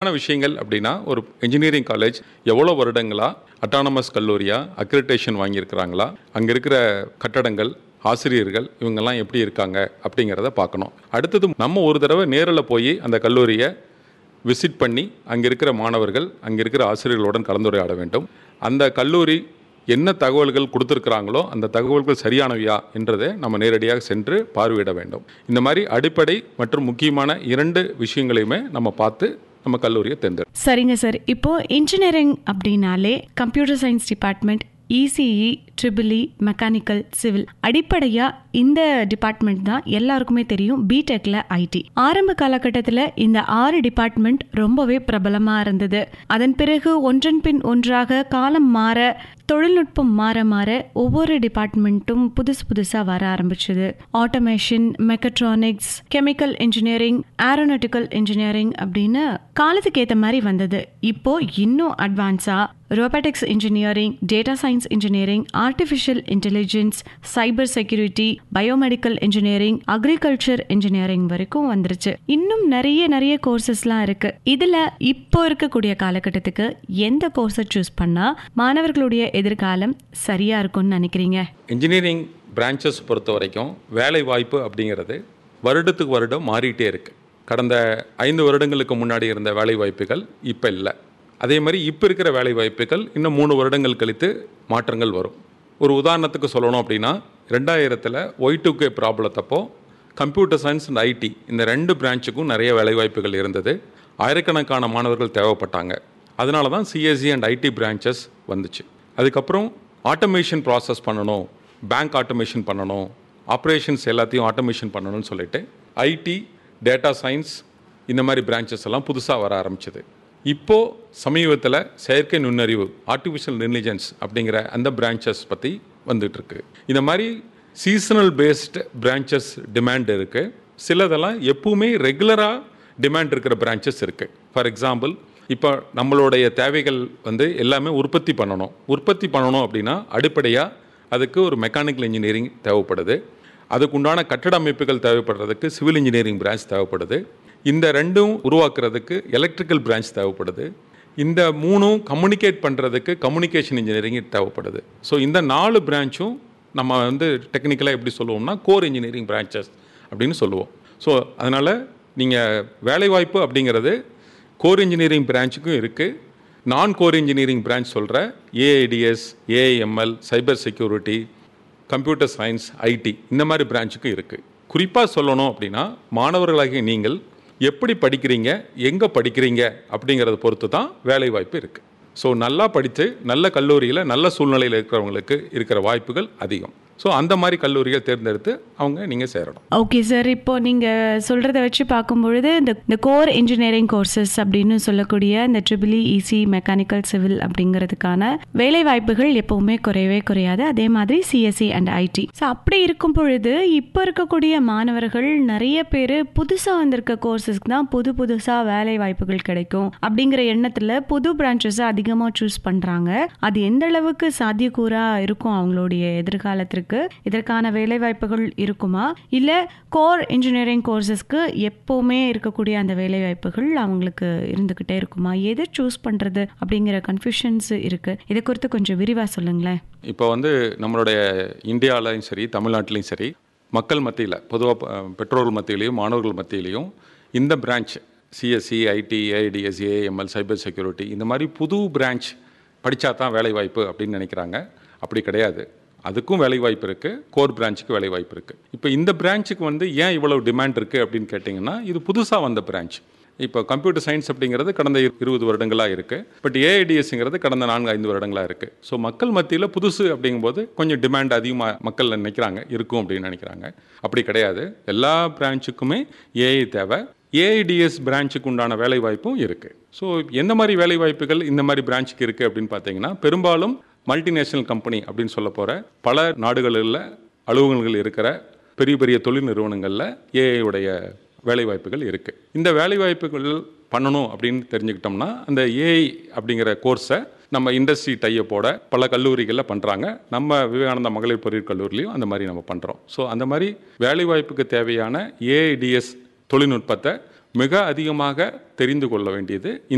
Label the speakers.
Speaker 1: விஷயங்கள் அப்படின்னா ஒரு இன்ஜினியரிங் காலேஜ் எவ்வளோ வருடங்களா அட்டானமஸ் கல்லூரியா அக்ரிடேஷன் வாங்கியிருக்கிறாங்களா அங்கே இருக்கிற கட்டடங்கள் ஆசிரியர்கள் இவங்கெல்லாம் எப்படி இருக்காங்க அப்படிங்கிறத பார்க்கணும் அடுத்தது நம்ம ஒரு தடவை நேரில் போய் அந்த கல்லூரியை விசிட் பண்ணி அங்கே இருக்கிற மாணவர்கள் அங்கே இருக்கிற ஆசிரியர்களுடன் கலந்துரையாட வேண்டும் அந்த கல்லூரி என்ன தகவல்கள் கொடுத்துருக்குறாங்களோ அந்த தகவல்கள் சரியானவையா என்றதை நம்ம நேரடியாக சென்று பார்வையிட வேண்டும் இந்த மாதிரி அடிப்படை மற்றும் முக்கியமான இரண்டு விஷயங்களையுமே நம்ம பார்த்து நம்ம கல்லூரியை தேர்ந்தெடு
Speaker 2: சரிங்க சார் இப்போ இன்ஜினியரிங் அப்படின்னாலே computer science department ECE triple E mechanical civil அடிப்படையா இந்த டிபார்ட்மெண்ட் தான் எல்லாருக்குமே தெரியும் பிடெக்ல ஐடி ஆரம்ப காலகட்டத்தில் இந்த ஆறு டிபார்ட்மெண்ட் ரொம்பவே பிரபலமா இருந்தது அதன் பிறகு ஒன்றன் பின் ஒன்றாக காலம் மாற தொழில்நுட்பம் மாற மாற ஒவ்வொரு டிபார்ட்மெண்ட்டும் புதுசு புதுசா வர ஆரம்பிச்சது automation mechatronics chemical engineering aeronautical engineering அப்படின்னு காலத்துக்கு ஏற்ற மாதிரி வந்தது இப்போ இன்னும் அட்வான்ஸா robotics engineering data science engineering artificial intelligence cyber security biomedical engineering agriculture engineering வரைக்கும் வந்துருச்சு இன்னும் நிறைய நிறைய கோர்சஸ்லாம் இருக்கு இதுல இப்போ இருக்கக்கூடிய காலகட்டத்துக்கு எந்த கோர்ஸை சூஸ் பண்ணா மாணவர்களுடைய எதிர்காலம் சரியா இருக்கும்னு நினைக்கிறீங்க
Speaker 1: இன்ஜினியரிங் பிரான்ச்சஸ் பொறுத்த வரைக்கும் வேலை வாய்ப்பு அப்படிங்கிறது வருடத்துக்கு வருடம் மாறிட்டே இருக்கு கடந்த ஐந்து வருடங்களுக்கு முன்னாடி இருந்த வேலை வாய்ப்புகள் இப்போ இல்லை அதே மாதிரி இப்போ இருக்கிற வேலை வாய்ப்புகள் இன்னும் மூணு வருடங்கள் கழித்து மாற்றங்கள் வரும் ஒரு உதாரணத்துக்கு சொல்லணும் அப்படின்னா ரெண்டாயிரத்தில் ஒய் டூ கே ப்ராப்ளத்தப்போ கம்ப்யூட்டர் சயின்ஸ் அண்ட் ஐடி இந்த ரெண்டு பிரான்ச்சுக்கும் நிறைய வேலைவாய்ப்புகள் இருந்தது ஆயிரக்கணக்கான மாணவர்கள் தேவைப்பட்டாங்க அதனால தான் சிஎஸ்சி அண்ட் ஐடி பிரான்ச்சஸ் வந்துச்சு அதுக்கப்புறம் ஆட்டோமேஷன் ப்ராசஸ் பண்ணணும் பேங்க் ஆட்டோமேஷன் பண்ணணும் ஆப்ரேஷன்ஸ் எல்லாத்தையும் ஆட்டோமேஷன் பண்ணணும்னு சொல்லிட்டு ஐடி டேட்டா சயின்ஸ் இந்த மாதிரி பிரான்ச்சஸ் எல்லாம் புதுசாக வர ஆரம்பிச்சது இப்போது சமீபத்தில் செயற்கை நுண்ணறிவு ஆர்டிஃபிஷியல் இன்டெலிஜென்ஸ் அப்படிங்கிற அந்த பிரான்ச்சஸ் பற்றி வந்துட்டு இருக்கு இந்த மாதிரி சீசனல் பேஸ்டு பிரான்ச்சஸ் டிமாண்ட் இருக்குது சிலதெல்லாம் எப்பவுமே ரெகுலராக டிமாண்ட் இருக்கிற பிரான்ச்சஸ் இருக்குது ஃபார் எக்ஸாம்பிள் இப்போ நம்மளுடைய தேவைகள் வந்து எல்லாமே உற்பத்தி பண்ணணும் உற்பத்தி பண்ணணும் அப்படின்னா அடிப்படையாக அதுக்கு ஒரு மெக்கானிக்கல் இன்ஜினியரிங் தேவைப்படுது அதுக்குண்டான கட்டட அமைப்புகள் தேவைப்படுறதுக்கு சிவில் இன்ஜினியரிங் பிரான்ச் தேவைப்படுது இந்த ரெண்டும் உருவாக்குறதுக்கு எலக்ட்ரிக்கல் பிரான்ச் தேவைப்படுது இந்த மூணும் கம்யூனிகேட் பண்ணுறதுக்கு கம்யூனிகேஷன் இன்ஜினியரிங் தேவைப்படுது ஸோ இந்த நாலு பிரான்ச்சும் நம்ம வந்து டெக்னிக்கலாக எப்படி சொல்லுவோம்னா கோர் இன்ஜினியரிங் பிரான்ச்சஸ் அப்படின்னு சொல்லுவோம் ஸோ அதனால் நீங்கள் வேலைவாய்ப்பு அப்படிங்கிறது கோர் இன்ஜினியரிங் பிரான்ச்சுக்கும் இருக்குது நான் கோர் இன்ஜினியரிங் பிரான்ச் சொல்கிற AIDS AIML cyber security computer science IT இந்த மாதிரி பிரான்ச்சுக்கும் இருக்குது குறிப்பாக சொல்லணும் அப்படின்னா மாணவர்களாகிய நீங்கள் எப்படி படிக்கிறீங்க எங்கே படிக்கிறீங்க அப்படிங்கிறத பொறுத்து தான் வேலை வாய்ப்பு இருக்குது ஸோ நல்லா படித்து நல்ல கல்லூரியில் நல்ல சூழ்நிலையில் இருக்கிறவங்களுக்கு இருக்கிற வாய்ப்புகள் அதிகம் ஸோ அந்த மாதிரி கல்லூரிகள் தேர்ந்தெடுத்து அவங்க நீங்கள் சேரணும்
Speaker 2: ஓகே சார் இப்போ நீங்கள் சொல்கிறத வச்சு பார்க்கும்பொழுது இந்த இந்த கோர் இன்ஜினியரிங் கோர்சஸ் அப்படின்னு சொல்லக்கூடிய இந்த ட்ரிபிளி இசி மெக்கானிக்கல் சிவில் அப்படிங்கிறதுக்கான வேலை வாய்ப்புகள் எப்பவுமே குறையவே குறையாது அதே மாதிரி சிஎஸ்சி அண்ட் ஐடி ஸோ அப்படி இருக்கும் பொழுது இப்போ இருக்கக்கூடிய மாணவர்கள் நிறைய பேர் புதுசாக வந்திருக்க கோர்சஸ்க்கு தான் புது புதுசாக வேலை வாய்ப்புகள் கிடைக்கும் அப்படிங்கிற எண்ணத்தில் புது பிரான்ச்சஸை அதிகமாக சூஸ் பண்ணுறாங்க அது எந்த அளவுக்கு சாத்தியக்கூறாக இருக்கும் அவங்களுடைய எதிர்காலத்திற்கு இருக்கு இதற்கான வேலைவாய்ப்புகள் இருக்குமா இல்லை கோர் இன்ஜினியரிங் கோர்சஸ்க்கு எப்போவுமே இருக்கக்கூடிய அந்த வேலைவாய்ப்புகள் அவங்களுக்கு இருந்துக்கிட்டே இருக்குமா எதை சூஸ் பண்ணுறது அப்படிங்கிற கன்ஃபியூஷன்ஸ் இருக்குது இதை குறித்து கொஞ்சம் விரிவாக சொல்லுங்களேன்
Speaker 1: இப்போ வந்து நம்மளுடைய இந்தியாவிலையும் சரி தமிழ்நாட்டிலையும் சரி மக்கள் மத்தியில் பொதுவாக பெற்றோர்கள் மத்தியிலையும் மாணவர்கள் மத்தியிலையும் இந்த branch CSC IT AIDS AML cyber security இந்த மாதிரி புது பிரான்ச் படித்தா தான் வேலைவாய்ப்பு அப்படின்னு நினைக்கிறாங்க அப்படி கிடையாது அதுக்கும் வேலை வாய்ப்பு இருக்குது கோர் பிரான்ச்சுக்கு வேலை வாய்ப்பு இருக்குது இப்போ இந்த பிரான்ச்சுக்கு வந்து ஏன் இவ்வளவு டிமாண்ட் இருக்குது அப்படின்னு கேட்டிங்கன்னா இது புதுசாக வந்த பிரான்ச் இப்போ கம்ப்யூட்டர் சயின்ஸ் அப்படிங்கிறது கடந்த இருபது வருடங்களாக இருக்குது பட் ஏஐடிஎஸ்ங்கிறது கடந்த நான்கு ஐந்து வருடங்களாக இருக்குது ஸோ மக்கள் மத்தியில் புதுசு அப்படிங்கும்போது கொஞ்சம் டிமாண்ட் அதிகமாக மக்கள் நினைக்கிறாங்க இருக்கும் அப்படின்னு நினைக்கிறாங்க அப்படி கிடையாது எல்லா பிரான்ச்சுக்குமே ஏஐ தேவை ஏஐடிஎஸ் பிரான்ச்சுக்கு உண்டான வேலை வாய்ப்பும் இருக்குது ஸோ எந்த மாதிரி வேலை வாய்ப்புகள் இந்த மாதிரி பிரான்ச்சுக்கு இருக்குது அப்படின்னு பார்த்தீங்கன்னா பெரும்பாலும் மல்டிநேஷ்னல் கம்பெனி அப்படின்னு சொல்ல போகிற பல நாடுகளில் அலுவலகங்கள் இருக்கிற பெரிய பெரிய தொழில் நிறுவனங்களில் ஏஐ உடைய வேலைவாய்ப்புகள் இருக்குது இந்த வேலைவாய்ப்புகள் பண்ணணும் அப்படின்னு தெரிஞ்சுக்கிட்டோம்னா அந்த ஏஐ அப்படிங்கிற கோர்ஸை நம்ம இண்டஸ்ட்ரி டையப்போட பல கல்லூரிகளில் பண்ணுறாங்க நம்ம விவேகானந்தா மகளிர் பொறியியல் கல்லூரிலையும் அந்த மாதிரி நம்ம பண்ணுறோம் ஸோ அந்த மாதிரி வேலைவாய்ப்புக்கு தேவையான ஏஐடிஎஸ் தொழில்நுட்பத்தை மிக அதிகமாக தெரிந்து கொள்ள வேண்டியது